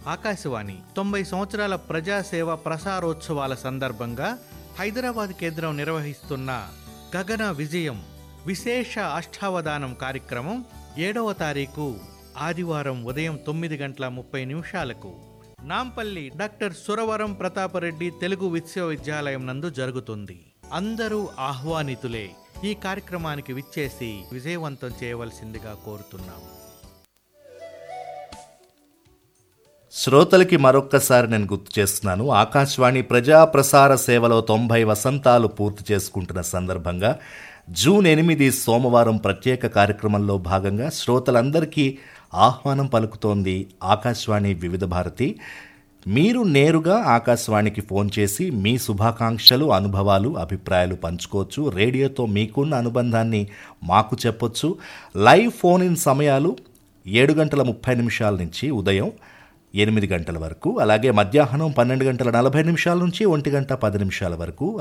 ఆకాశవాణి తొంభై సంవత్సరాల ప్రజాసేవ ప్రసారోత్సవాల సందర్భంగా హైదరాబాద్ కేంద్రం నిర్వహిస్తున్న గగన విజయం విశేష అష్టావధానం కార్యక్రమం ఏడవ తారీఖు ఆదివారం ఉదయం తొమ్మిది గంటల ముప్పై నిమిషాలకు నాంపల్లి డాక్టర్ సురవరం ప్రతాపరెడ్డి తెలుగు విశ్వవిద్యాలయం నందు జరుగుతుంది అందరూ ఆహ్వానితులే ఈ కార్యక్రమానికి విచ్చేసి విజయవంతం చేయవలసిందిగా కోరుతున్నాం శ్రోతలకి మరొక్కసారి నేను గుర్తు చేస్తున్నాను ఆకాశవాణి ప్రజా ప్రసార సేవలో తొంభై వసంతాలు పూర్తి చేసుకుంటున్న సందర్భంగా జూన్ ఎనిమిది సోమవారం ప్రత్యేక కార్యక్రమంలో భాగంగా శ్రోతలందరికీ ఆహ్వానం పలుకుతోంది ఆకాశవాణి వివిధ భారతి మీరు నేరుగా ఆకాశవాణికి ఫోన్ చేసి మీ శుభాకాంక్షలు అనుభవాలు అభిప్రాయాలు పంచుకోవచ్చు రేడియోతో మీకున్న అనుబంధాన్ని మాకు చెప్పొచ్చు లైవ్ ఫోన్ ఇన్ సమయాలు ఏడు గంటల ముప్పై నిమిషాల నుంచి ఉదయం ఎనిమిది గంటల వరకు అలాగే మధ్యాహ్నం పన్నెండు గంటల నలభై నిమిషాల నుంచి ఒంటి గంట పది నిమిషాల వరకు